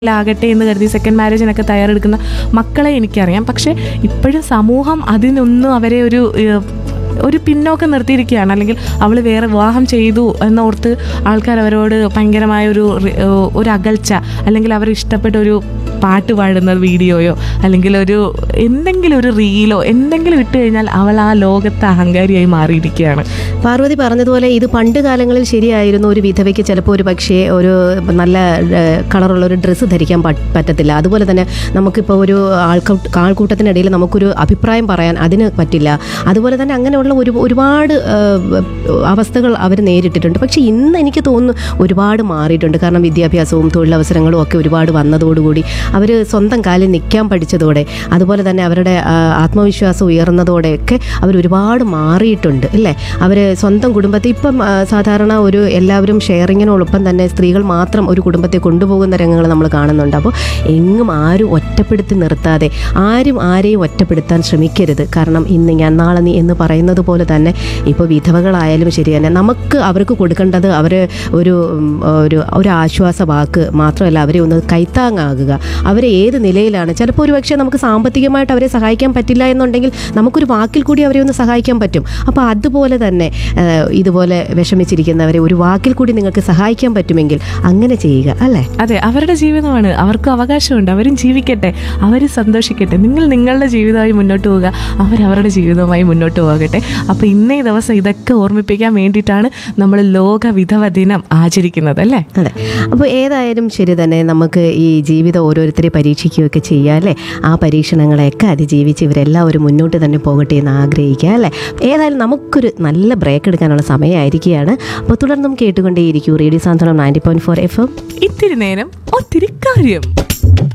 ആകട്ടെ എന്ന് കരുതി സെക്കൻഡ് മാരേജിനൊക്കെ തയ്യാറെടുക്കുന്ന മക്കളെ എനിക്കറിയാം പക്ഷെ ഇപ്പോഴും സമൂഹം അതിനൊന്നും അവരെ ഒരു ഏഹ്, ഒരു പിന്നോക്കം നിർത്തിയിരിക്കുകയാണ് അല്ലെങ്കിൽ അവൾ വേറെ വിവാഹം ചെയ്തു എന്നോർത്ത് ആൾക്കാർ അവരോട് ഭയങ്കരമായ ഒരു റി- ഏഹ്, ഒരു അകൽച്ച അല്ലെങ്കിൽ അവർ ഇഷ്ടപ്പെട്ട ഒരു പാട്ട് പാടുന്ന വീഡിയോയോ അല്ലെങ്കിൽ ഒരു എന്തെങ്കിലും ഒരു റീലോ എന്തെങ്കിലും ഇട്ട് കഴിഞ്ഞാൽ അവൾ ആ ലോകത്തെ അഹങ്കാരിയായി മാറിയിരിക്കുകയാണ് പാർവതി പറഞ്ഞതുപോലെ ഇത് പണ്ട് കാലങ്ങളിൽ ശരിയായിരുന്നു ഒരു വിധവയ്ക്ക് ചിലപ്പോൾ ഒരു പക്ഷേ ഒരു നല്ല ഏഹ്, കളറുള്ള ഒരു ഡ്രസ്സ് ധരിക്കാൻ പറ്റ്- പറ്റത്തില്ല അതുപോലെ തന്നെ നമുക്കിപ്പോൾ ഒരു ആൾക്കൂട്ട ആൾക്കൂട്ടത്തിനിടയിൽ നമുക്കൊരു അഭിപ്രായം പറയാൻ അതിന് പറ്റില്ല അതുപോലെ തന്നെ അങ്ങനെയുള്ള ഒരു ഒരുപാട് ഏഹ്, അവസ്ഥകൾ അവർ നേരിട്ടിട്ടുണ്ട് പക്ഷേ ഇന്ന് എനിക്ക് തോന്നുന്നു ഒരുപാട് മാറിയിട്ടുണ്ട് കാരണം വിദ്യാഭ്യാസവും തൊഴിലവസരങ്ങളും ഒക്കെ ഒരുപാട് വന്നതോടുകൂടി അവർ സ്വന്തം കാലിൽ നിൽക്കാൻ പഠിച്ചതോടെ അതുപോലെ തന്നെ അവരുടെ ആ, ആത്മവിശ്വാസം ഉയർന്നതോടെയൊക്കെ അവർ ഒരുപാട് മാറിയിട്ടുണ്ട് അല്ലേ അവർ സ്വന്തം കുടുംബത്തെ ഇപ്പം ആ, സാധാരണ ഒരു എല്ലാവരും ഷെയറിങ്ങിനോടൊപ്പം തന്നെ സ്ത്രീകൾ മാത്രം ഒരു കുടുംബത്തെ കൊണ്ടുപോകുന്ന രംഗങ്ങൾ നമ്മൾ കാണുന്നുണ്ട് അപ്പോൾ എങ്ങും ആരും ഒറ്റപ്പെടുത്തി നിർത്താതെ ആരും ആരെയും ഒറ്റപ്പെടുത്താൻ ശ്രമിക്കരുത് കാരണം ഇന്ന് ഞാൻ നാളെ നീ എന്ന് പറയുന്നത് പോലെ തന്നെ ഇപ്പോൾ വിധവകളായാലും ശരി തന്നെ നമുക്ക് അവർക്ക് കൊടുക്കേണ്ടത് അവർ ഒരു ഉം, ഒരു ഒരു ആശ്വാസ വാക്ക് മാത്രമല്ല അവരെ ഒന്ന് കൈത്താങ്ങാകുക അവരെ ഏത് നിലയിലാണ് ചിലപ്പോൾ ഒരു പക്ഷേ നമുക്ക് സാമ്പത്തികമായിട്ട് അവരെ സഹായിക്കാൻ പറ്റില്ല എന്നുണ്ടെങ്കിൽ നമുക്കൊരു വാക്കിൽ കൂടി അവരെ ഒന്ന് സഹായിക്കാൻ പറ്റും അപ്പോൾ അതുപോലെ തന്നെ ആ, ഇതുപോലെ വിഷമിച്ചിരിക്കുന്നവരെ ഒരു വാക്കിൽ കൂടി നിങ്ങൾക്ക് സഹായിക്കാൻ പറ്റുമെങ്കിൽ അങ്ങനെ ചെയ്യുക അല്ലേ അതെ അവരുടെ ജീവിതമാണ് അവർക്ക് അവകാശമുണ്ട് അവരും ജീവിക്കട്ടെ അവർ സന്തോഷിക്കട്ടെ നിങ്ങൾ നിങ്ങളുടെ ജീവിതമായി മുന്നോട്ട് പോവുക അവർ അവരുടെ ജീവിതവുമായി മുന്നോട്ട് പോകട്ടെ അപ്പോൾ ഇന്നേ ദിവസം ഇതൊക്കെ ഓർമ്മിപ്പിക്കാൻ വേണ്ടിയിട്ടാണ് നമ്മൾ ലോക വിധവ ദിനം ആചരിക്കുന്നത് അല്ലേ അതെ അപ്പോൾ ഏതായാലും ശരി തന്നെ നമുക്ക് ഈ ജീവിതം ഓരോരുത്തരെ പരീക്ഷിക്കുകയൊക്കെ ചെയ്യുക അല്ലേ ആ പരീക്ഷണങ്ങളെയൊക്കെ അതിജീവിച്ച് ഇവരെല്ലാവരും മുന്നോട്ട് തന്നെ പോകട്ടെ എന്ന് ആഗ്രഹിക്കുക അല്ലേ ഏതായാലും നമുക്കൊരു നല്ല ബ്രേക്ക് എടുക്കാനുള്ള സമയമായിരിക്കുകയാണ് അപ്പോൾ തുടർന്നും കേട്ടുകൊണ്ടേയിരിക്കൂ radio Santhwanam ninety point four F M ഇത്തിരി നേരം ഒത്തിരി കാര്യം